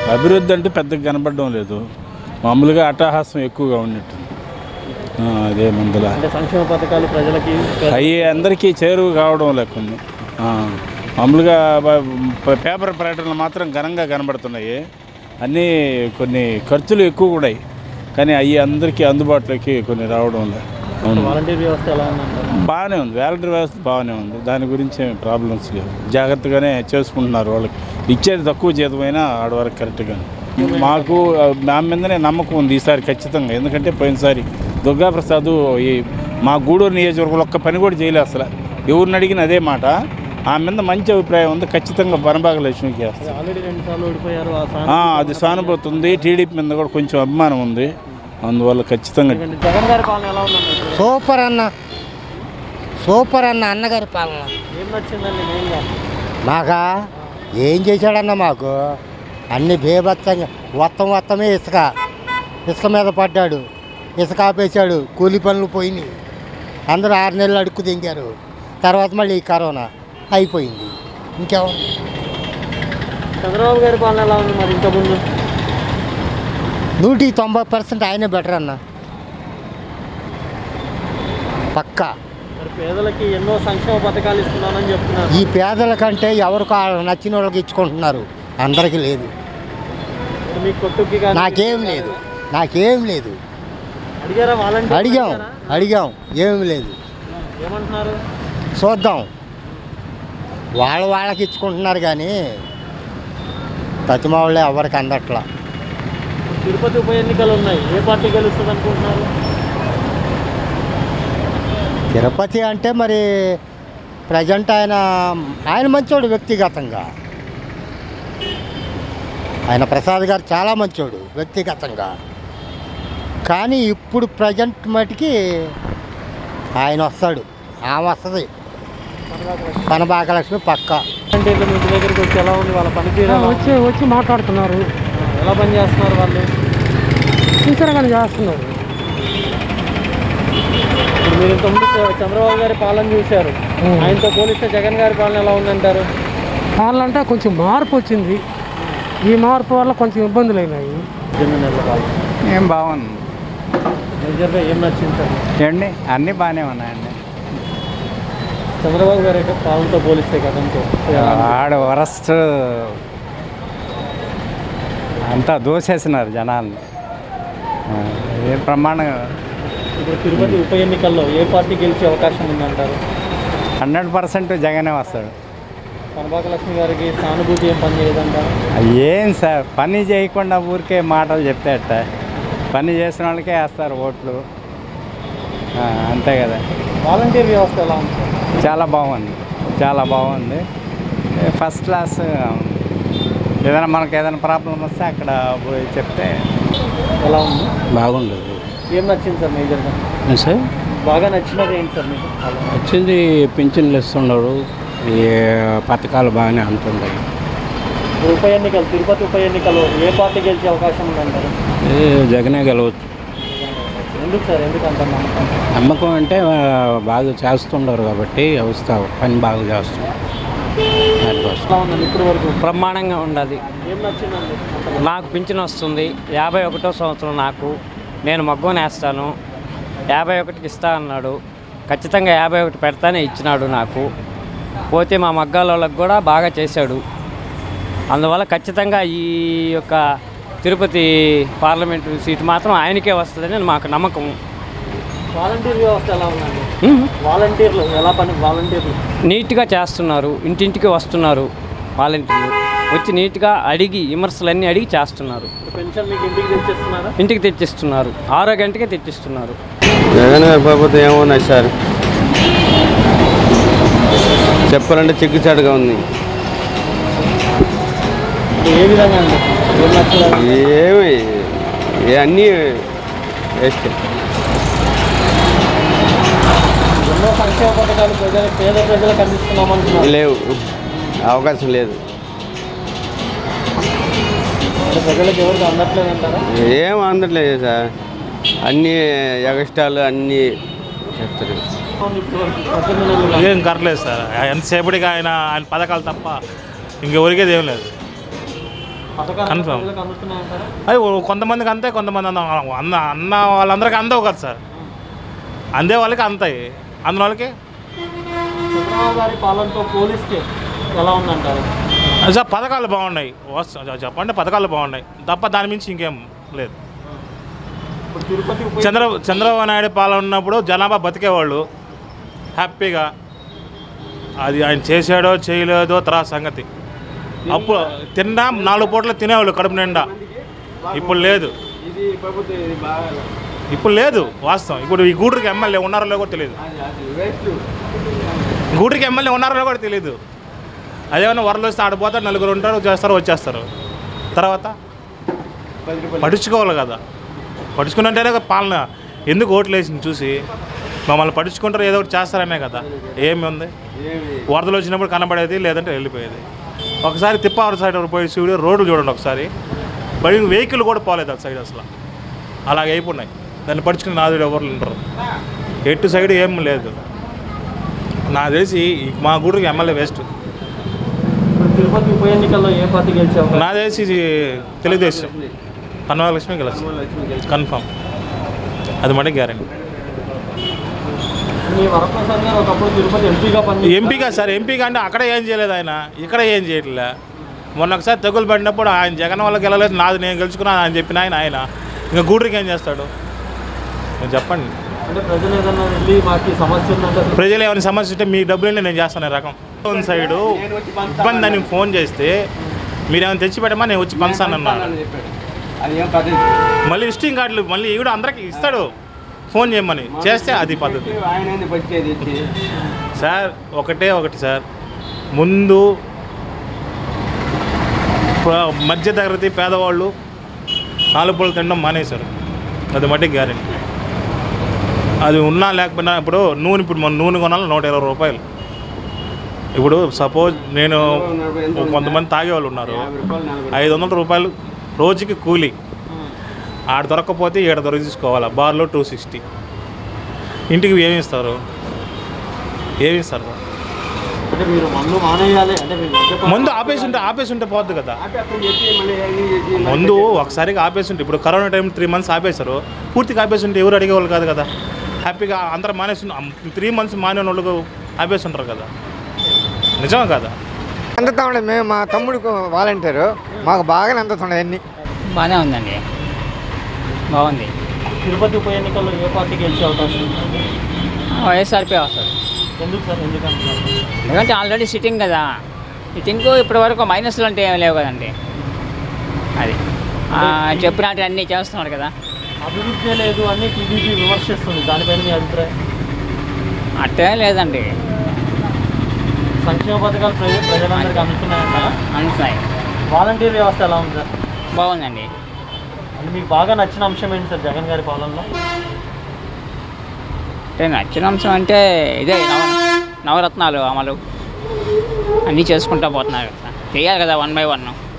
అభివృద్ధి అంటే పెద్దగా కనపడడం లేదు మామూలుగా అట్టహాసం ఎక్కువగా ఉన్నట్టుంది ఆ, అదే మందుల అంటే సంక్షేమ పథకాలు ప్రజలకి అవి అందరికీ చేరువ కావడం లేకుంది ఆ, మామూలుగా బ- ప- పేపర్ ప్రకటనలు మాత్రం ఘనంగా కనబడుతున్నాయి అన్నీ కొన్ని ఖర్చులు ఎక్కువ కూడా కానీ అవి అందరికీ అందుబాటులోకి కొన్ని రావడం లేదు అవును వాలంటీర్ వ్యవస్థ ఎలా ఉందంటారు బాగానే ఉంది వాలంటీర్ వ్యవస్థ బాగానే ఉంది దాని గురించి ఏమి ప్రాబ్లమ్స్ లేవు జాగ్రత్తగానే చేసుకుంటున్నారు వాళ్ళకి ఇచ్చేది తక్కువ జీతమైనా ఆడ వరకు కరెక్ట్గా మాకు ఆ, మా మీదనే నమ్మకం ఉంది ఈసారి ఖచ్చితంగా ఎందుకంటే పోయినసారి దుర్గాప్రసాద్ ఈ మా గూడూరు నియోజకవర్గంలో ఒక్క పని కూడా చేయలేదు అసలు ఎవరిని అడిగిన అదే మాట ఆ మీద మంచి అభిప్రాయం ఉంది ఖచ్చితంగా వనభాగ లక్ష్మికి వేస్తాం ఆల్రెడీ రెండు సార్లు ఓడిపోయారు ఆ ఆ, స్థానం అది సానుభూతి ఉంది టీడీపీ మీద కూడా కొంచెం అభిమానం ఉంది అందువల్ల ఖచ్చితంగా జగన్ గారి పాలన ఎలా ఉందండి సూపర్ అన్న సూపర్ అన్న అన్నగారి పాలన ఏం నచ్చిందండి మెయిన్గా మాకా ఏం చేశాడన్న మాకు అన్ని బేభత్సంగా మొత్తం మొత్తమే ఇసుక ఇసుక మీద పడ్డాడు ఇసుక ఆపేశాడు కూలి పనులు పోయినాయి అందరూ ఆరు నెలలు అడుక్కు దింగారు తర్వాత మళ్ళీ ఈ కరోనా అయిపోయింది ఇంకేమో చంద్రబాబు గారి పాలన ఎలా ఉంది మరి ఇంకా ముందు నూటికి తొంభై పర్సెంట్ ఆయనే బెటర్ అన్న పక్కా మరి పేదలకి ఎన్నో సంక్షేమ పథకాలు ఇస్తున్నానని చెప్తున్నారు ఈ పేదల కంటే ఎవరికి వాళ్ళకి నచ్చిన వాళ్ళకి ఇచ్చుకుంటున్నారు అందరికీ లేదు మరి మీ కొట్టుకి కానీ నాకేం లేదు నాకేం లేదు అడిగారా వాలంటీర్ అడిగాం అడిగాం ఏమీ లేదు ఏమంటున్నారు చూద్దాం వాళ్ళ వాళ్ళకి ఇచ్చుకుంటున్నారు కానీ తచ్చిమావుళ్ళే ఎవరికి అందట్లా తిరుపతి ఉప ఎన్నికలు ఉన్నాయి ఏ పార్టీ గెలుస్తుంది అనుకుంటున్నారు తిరుపతి అంటే మరి ప్రజెంట్ ఆయన ఆయన మంచోడు వ్యక్తిగతంగా ఆయన ప్రసాద్ గారు చాలా మంచోడు వ్యక్తిగతంగా కానీ ఇప్పుడు ప్రజెంట్ మటుకి ఆయన వస్తాడు ఆమె వస్తుంది మన భాగలక్ష్మి పక్క వాలంటీర్లు మీ ఇంటి దగ్గరికి వచ్చి ఎలా ఉంది వాళ్ళ పనితీరు ఎలా ఉంది? వచ్చి వచ్చి మాట్లాడుతున్నారు ఎలా పని చేస్తున్నారు వాళ్ళు సిన్సియర్గానే చేస్తున్నారు ఇప్పుడు మీరు ఇంతకుముందు చ- చంద్రబాబు గారి పాలన చూశారు ఆయనతో పోలిస్తే జగన్ గారి పాలన ఎలా ఉందంటారు వాళ్ళంటే కొంచెం మార్పు వచ్చింది ఈ మార్పు వల్ల కొంచెం ఇబ్బందులు అయినాయి జగన్ నెలల పాలన ఏం బాగుంది మేజర్గా ఏం నచ్చింది సార్ ఏమండి అన్నీ బాగానే ఉన్నాయండి చంద్రబాబు గారి యొక్క పాలనతో పోలిస్తే గతంతో ఆడ వరస్ట్ అంతా దోసేసినారు జనాల్ని ఆ, ఏ ప్రమాణం ఇప్పుడు తిరుపతి ఉప ఎన్నికల్లో ఏ పార్టీ గెలిచే అవకాశం ఉందంటారు హండ్రెడ్ పర్సెంట్ జగనే వస్తాడు కనబాక లక్ష్మి గారికి సానుభూతి ఏం పని చేయదంటారు ఏం సార్ పని చేయకుండా ఊరికే మాటలు చెప్తే అట్ట పని చేసిన వాళ్ళకే వేస్తారు ఓట్లు ఆ, అంతే కదా వాలంటీర్ వ్యవస్థ ఎలా ఉంది సార్ చాలా బాగుంది చాలా బాగుంది ఏ, ఫస్ట్ క్లాస్ ఏదైనా మనకు ఏదైనా ప్రాబ్లం వస్తే అక్కడ పోయి చెప్తే ఎలా ఉంది బాగుండదు ఏం నచ్చింది సార్ మేజర్గా సార్ బాగా నచ్చినది ఏంటి సార్ మీకు వచ్చింది పింఛన్లు ఇస్తున్నాడు ఈ పథకాలు బాగానే అందుతున్నాయి ఇప్పుడు ఉప ఎన్నికలు తిరుపతి ఉప ఎన్నికలు ఏ పార్టీ గెలిచే అవకాశం ఉందంటారు ఏ జగనే గెలవచ్చు ఎందుకు సార్ ఎందుకు అంత నమ్మకం నమ్మకం అంటే ఆ, బాగా చేస్తుండరు కాబట్టి వ్యవస్థ పని బాగా చేస్తున్నారు దానికోసం ఎలా ఉందండి ఇప్పుడు వరకు బ్రహ్మాండంగా ఉండాలి ఏం నచ్చిందండి నాకు పింఛన్ వస్తుంది యాభై ఒకటో సంవత్సరం నాకు నేను మగ్గం వేస్తాను యాభై ఒకటికి ఇస్తా అన్నాడు ఖచ్చితంగా యాభై ఒకటి పెడతానే ఇచ్చినాడు నాకు పోతే మా మగ్గాల వాళ్ళకి కూడా బాగా చేశాడు అందువల్ల ఖచ్చితంగా ఈ యొక్క తిరుపతి పార్లమెంటు సీటు మాత్రం ఆయనకే వస్తుందని మాకు నమ్మకం వాలంటీర్ వ్యవస్థ ఎలా ఉందండి వాలంటీర్లు ఎలా పని వాలంటీర్లు నీట్గా చేస్తున్నారు ఇంటింటికి వస్తున్నారు వాలంటీర్లు వచ్చి నీట్గా అడిగి విమర్శలన్నీ అడిగి చేస్తున్నారు పెన్షన్ మీకు ఇంటికి తెచ్చేస్తున్నారా ఇంటికి తెచ్చిస్తున్నారు ఆరో గంటకే తెచ్చిస్తున్నారు జగన్ గారి ప్రభుత్వం ఏమున్నాయి సార్ చెప్పాలంటే చిక్కుచాటుగా ఉంది ఇప్పుడు ఏ విధంగా అండి ఏం నచ్చలేదు ఏమి ఏ అన్నీ వేస్ట్ ఎన్నో సంక్షేమ పథకాలు ప్రజల పేద ప్రజలకు అందిస్తున్నామంటున్నారు లేవు అవకాశం లేదు అంటే ప్రజలకు ఎవరికి అందట్లేదు అంటారా ఏం అందట్లేదు సార్ అన్నీ ఎగస్టాలు అన్నీ చెప్తారు పద్దెనిమిది నెలలు ఏం కరలేదు సార్ ఎంతసేపటికి ఆయన ఆయన పథకాలు తప్ప ఇంకెవరికేది ఏం లేదు పథకాలు Confirm. ప్రజలకు అందుతున్నాయంటారా అది ఓ- కొంతమందికి అంతే కొంతమంది అంద అన్న అన్న వాళ్ళందరికీ అందవు కదా సార్ అందే వాళ్ళకి అంతాయి అందులో వాళ్ళకి చంద్రబాబు గారి పాలనతో పోలిస్తే ఎలా ఉందంటారు అది సార్ పథకాలు బాగున్నాయి వస్త- చెప్పండి పథకాలు బాగున్నాయి తప్ప దాని మించి ఇంకేం లేదు ఇప్పుడు తిరుపతి ఉప చంద్ర చంద్రబాబు నాయుడు పాలన ఉన్నప్పుడు జనాభా బతికేవాళ్ళు హ్యాపీగా అది ఆయన చేశాడో చేయలేదో తర్వాత సంగతి అప్పుడు తిన్నా నాలుగు పూటలు తినేవాళ్ళు కడుపు నిండా ఇప్పుడు లేదు ఇది ప్రభుత్వం ఇది బాగా ఇప్పుడు లేదు వాస్తవం ఇప్పుడు ఈ గూడూరుకి ఎమ్మెల్యే ఉన్నారో లేదో కూడా తెలియదు అది అది వేస్ట్ గూడూరుకి ఎమ్మెల్యే ఉన్నారో లేదో కూడా తెలియదు అదేమన్నా వరలు వస్తే ఆడిపోతారు నలుగురు ఉంటారు చేస్తారు వచ్చేస్తారు తర్వాత పది రూపాయలు పడుచుకోవాలి కదా పడుచుకున్నంటేనే కదా పాలన ఎందుకు ఓట్లు వేసింది చూసి మమ్మల్ని పడుచుకుంటారు ఏదో ఒకటి చేస్తారనే కదా ఏమి ఉంది ఏమి వరదలు వచ్చినప్పుడు కనబడేది లేదంటే వెళ్ళిపోయేది ఒకసారి తిప్పావరం సైడ్ పోయి చూడు రోడ్లు చూడండి ఒకసారి బడి వెహికల్ కూడా పోలేదు అటు సైడ్ అసలు అలాగే అయిపోయినాయి దాన్ని పడుచుకుని నాదుడు ఎవరు ఉండరు ఎటు సైడ్ ఏం లేదు నాకు తెలిసి ఈ మా గుడికి ఎమ్మెల్యే వేస్ట్ ఇప్పుడు తిరుపతి ఉప ఎన్నికల్లో ఏ పార్టీ గెలిచే అవకాశం నా తెలిసి ఇది తెలుగుదేశం పన్నవాలక్ష్మి గెలుస్తుంది లక్ష్మి గెలిచి కన్ఫామ్ అది మటుకు గ్యారంటీ మీ వరప్రసాద్ గారు ఒకప్పుడు తిరుపతి ఎంపీగా పని ఎంపీగా సార్ ఎంపీగా అంటే అక్కడ ఏం చేయలేదు ఆయన ఇక్కడ ఏం చేయట్లే మొన్న ఒకసారి తెగులు పడినప్పుడు ఆయన జగన్ వాళ్ళకి వెళ్ళలేదు నాది నేను గెలుచుకున్నాను ఆయన చెప్పిన ఆయన ఆయన ఇంకా గూడూరికి ఏం చేస్తాడు మీరు చెప్పండి అంటే ప్రజలు ఏదన్నా వెళ్ళి మాకు ఈ సమస్య ఉందంటే అసలు ప్రజలు ఏమైనా సమస్య ఉంటే మీ డబ్బులు నేను చేస్తాను ఈ రకం వన్ సైడు ఇబ్బంది అని ఫోన్ చేస్తే మీరేమైనా తెచ్చి పెట్టమా నేను వచ్చి పంచానన్నాను అని చెప్పాడు అది ఏం పద్ధతి మళ్ళీ విజిటింగ్ కార్డులు మళ్ళీ ఈవిడ అందరికి ఇస్తాడు ఫోన్ చేయమని చేస్తే అది పద్ధతి ఆయన ఏంది బతికేది ఇచ్చి సార్ ఒకటే ఒకటి సార్ ముందు ప- మధ్య తరగతి పేదవాళ్ళు నాలుగు పూలు తినడం మానేశారు అది మట్టి గ్యారెంటీ అది ఉన్నా లేకపోయినా ఇప్పుడు నూనె ఇప్పుడు మన నూనె కొనాలి నూట ఇరవై రూపాయలు ఇప్పుడు సపోజ్ నేను కొంతమంది తాగేవాళ్ళు ఉన్నారు యాభై రూపాయలు నలభై ఐదు వందల రూపాయలు రోజుకి కూలీ ఆడ దొరకకపోతే ఈడ దొరికి తీసుకోవాలి బార్లో టూ సిక్స్టీ ఇంటికి ఏమి ఇస్తారు ఏమి ఇస్తారు సార్ అంటే మీరు మందు మానేయాలి అంటే మీరు మద్యపానం- ముందు ఆపేసి ఉంటే ఆపేసి ఉంటే పోద్ది కదా అంటే అప్పుడు చెప్పి మళ్ళీ ఇది చేసి మళ్ళీ ముందు ఒకసారిగా ఆపేసి ఉంటే ఇప్పుడు కరోనా టైం త్రీ మంత్స్ ఆపేశారు పూర్తిగా ఆపేసి ఉంటే ఎవరు అడిగేవాళ్ళు కాదు కదా హ్యాపీగా అందరూ మానేసి త్రీ మంత్స్ మానే వాళ్ళకు ఆపేసి ఉంటారు కదా నిజమే కదా అందుతా ఉండదు మేము మా తమ్ముడు వాలంటీరు మాకు బాగానే అందుతున్నాయి అన్ని బాగానే ఉందండి బాగుంది తిరుపతి ఉప ఎన్నికల్లో ఏ పార్టీ గెలిచే అవకాశం ఉంది వైఎస్ఆర్పీ వస్తుంది ఎందుకు సార్ ఎందుకంటున్నారు ఎందుకంటే ఆల్రెడీ సిట్టింగ్ కదా సిట్టింగ్ ఇప్పటి వరకు మైనస్లు అంటే ఏం లేవు కదండి అది ఆ, చెప్పినట్టు అన్నీ చేస్తున్నాడు కదా అభివృద్ధి లేదు అని టీడీపీ విమర్శిస్తుంది దానిపైన మీ అభిప్రాయం అట్టే లేదండి సంక్షేమ పథకాలు ప్రజ ప్రజలందరికీ అందుతున్నాయంటారా అందుతున్నాయి వాలంటీర్ వ్యవస్థ ఎలా ఉంది సార్ బాగుందండి అంటే మీకు బాగా నచ్చిన అంశం ఏంటి సార్ జగన్ గారి పాలనలో అంటే నచ్చిన అంశం అంటే ఇదే నవ నవరత్నాలు అమలు అన్నీ చేసుకుంటూ పోతున్నారు కదా చేయాలి కదా వన్ బై వన్